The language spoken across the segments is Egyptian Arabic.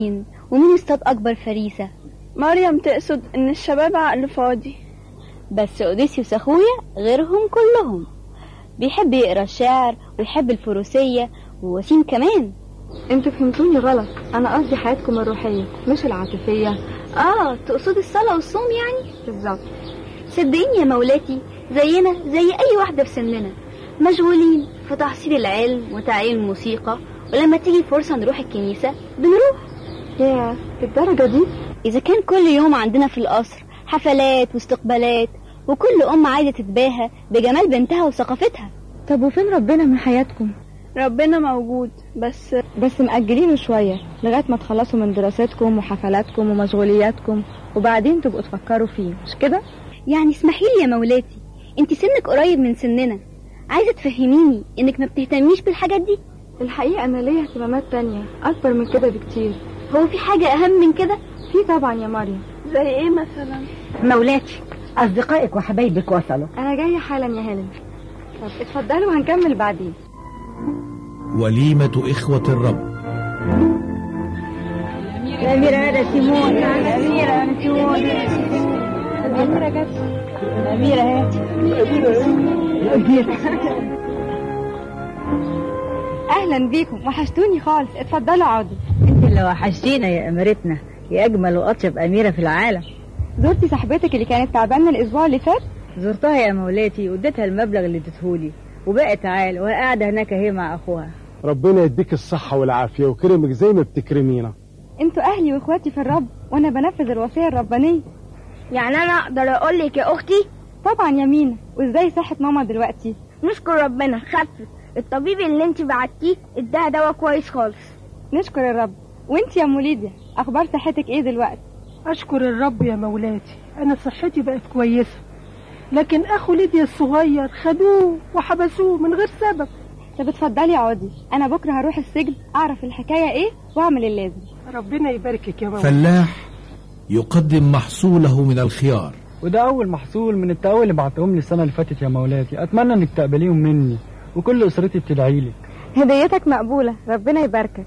ومين يصطاد أكبر فريسة مريم تقصد ان الشباب عقله فاضي بس أوديسيوس أخويا غيرهم كلهم بيحب يقرا الشعر ويحب الفروسية ووسيم كمان انتوا فهمتوني غلط انا قصدي حياتكم الروحية مش العاطفية آه تقصد الصلاة والصوم يعني بالظبط صدقيني يا مولاتي زينا زي أي واحدة في سننا مشغولين في تحصيل العلم وتعليم الموسيقى ولما تيجي فرصة نروح الكنيسة بنروح ياه الدرجة دي إذا كان كل يوم عندنا في القصر حفلات واستقبالات وكل أم عايزة تتباهى بجمال بنتها وثقافتها طب وفين ربنا من حياتكم ربنا موجود بس بس مأجلينه شوية لغاية ما تخلصوا من دراستكم وحفلاتكم ومشغولياتكم وبعدين تبقوا تفكروا فيه مش كده؟ يعني اسمحي لي يا مولاتي انت سنك قريب من سننا عايزة تفهميني انك ما بتهتميش بالحاجات دي الحقيقة أنا ليا اهتمامات تانية أكبر من كده بكتير هو في حاجة أهم من كده في طبعا يا مريم زي ايه مثلا مولاتي أصدقائك وحبايبك وصلوا أنا جاية حالا يا هيلين طب اتفضلوا هنكمل بعدين وليمة إخوة الرب الأميرة هذا سيمون الأميرة أنا سيمون الأميرة جت الأميرة هي أهلا بيكم وحشتوني خالص اتفضلوا اقعدوا انت اللي وحشتينا يا أميرتنا يا أجمل وأطيب أميرة في العالم زرتي صاحبتك اللي كانت تعبانة الأسبوع اللي فات زرتها يا مولاتي واديتها المبلغ اللي اديتهولي وبقت تعال وهي قاعدة هناك هي مع أخوها ربنا يديك الصحة والعافية وكرمك زي ما بتكرمينا انتوا أهلي وإخواتي في الرب وأنا بنفذ الوصية الربانية يعني انا اقدر اقول لك يا اختي طبعا يا مينا وإزاي صحة ماما دلوقتي نشكر ربنا خفت الطبيب اللي انت بعتيه اداها دواء كويس خالص نشكر الرب وانت يا ام ليديا أخبار صحتك إيه دلوقتي أشكر الرب يا مولاتي أنا صحتي بقت كويسة لكن أخو ليديا الصغير خدوه وحبسوه من غير سبب طب اتفضلي اقعدي أنا بكرة هروح السجن أعرف الحكاية إيه وأعمل اللازم ربنا يباركك يا مولاتي فلاح يقدم محصوله من الخيار وده أول محصول من التقوى اللي بعتهم لي السنة اللي فاتت يا مولاتي أتمنى إنك تقبليهم مني وكل أسرتي بتدعي لك هديتك مقبولة ربنا يباركك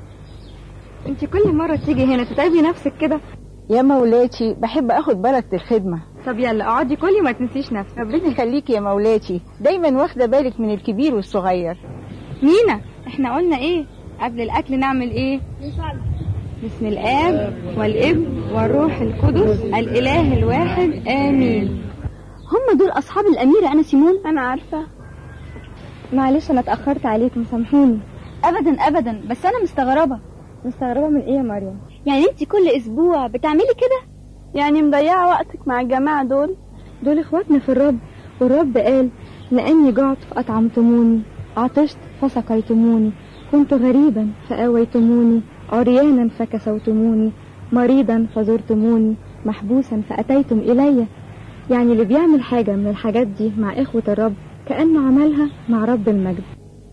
انت كل مرة تيجي هنا تتعبي نفسك كده يا مولاتي بحب أخد بالك الخدمة طب يلا اقعدي كلي وما تنسيش نفسك ربنا يخليك يا مولاتي دايما واخدة بالك من الكبير والصغير مينا احنا قلنا ايه قبل الاكل نعمل ايه بسم الاب والابن والروح القدس الاله الواحد امين هم دول أصحاب الأميرة أنا سيمون انا عارفة معلش انا اتاخرت عليكم سامحوني أبدا أبدا بس أنا مستغربة مستغربه من ايه يا مريم يعني انت كل أسبوع بتعملي كده يعني مضيعة وقتك مع الجماعة دول دول اخواتنا في الرب والرب قال لاني جعت فاطعمتموني عطشت فسقيتموني كنت غريبا فاويتموني عريانا فكسوتموني مريضا فزرتموني محبوسا فاتيتم الي يعني اللي بيعمل حاجه من الحاجات دي مع اخوه الرب كانه عملها مع رب المجد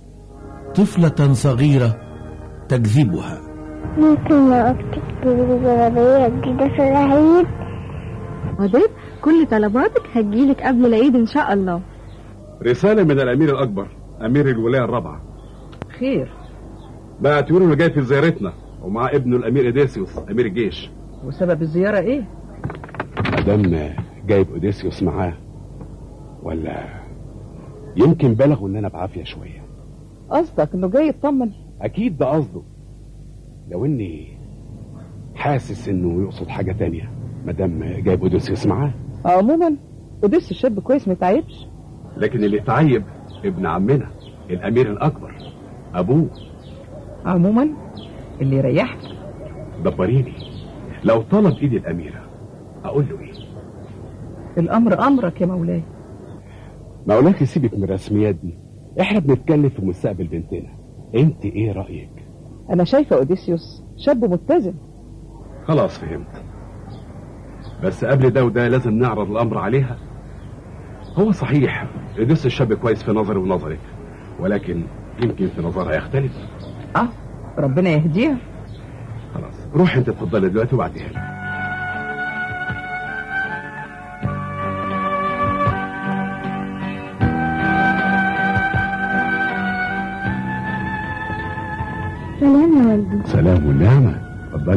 طفلة صغيرة تجذبها ممكن أكتب بالعربية جديدة في العيد عبيد كل طلباتك هتجيلك قبل العيد ان شاء الله رسالة من الأمير الأكبر أمير الولاية الرابعة خير بقى تقولوا إنه جاي في زيارتنا ومع ابنه الأمير إيديسيوس أمير الجيش وسبب الزيارة إيه؟ مدام جايب أوديسيوس معاه ولا يمكن بلغوا إن أنا بعافية شوية قصدك إنه جاي يطمن أكيد ده قصده لو إني حاسس إنه يقصد حاجة تانية مدام جايب أوديسيوس معاه عموما أوديس الشاب كويس ما يتعبش لكن اللي تعيب ابن عمنا الأمير الأكبر أبوه عموما اللي يريحك دبريني لو طلب إيدي الأميرة أقول له إيه الأمر أمرك يا مولاي مولاك سيبك من الرسميات دي احنا بنتكلم في مستقبل بنتنا انت ايه رأيك أنا شايفة أوديسيوس شاب متزن خلاص فهمت بس قبل ده وده لازم نعرض الامر عليها هو صحيح اديس الشاب كويس في نظري ونظرك ولكن يمكن في نظرها يختلف اه ربنا يهديها خلاص روح انت اتفضلي دلوقتي وبعديها لي. سلام يا والدي سلام ونعمة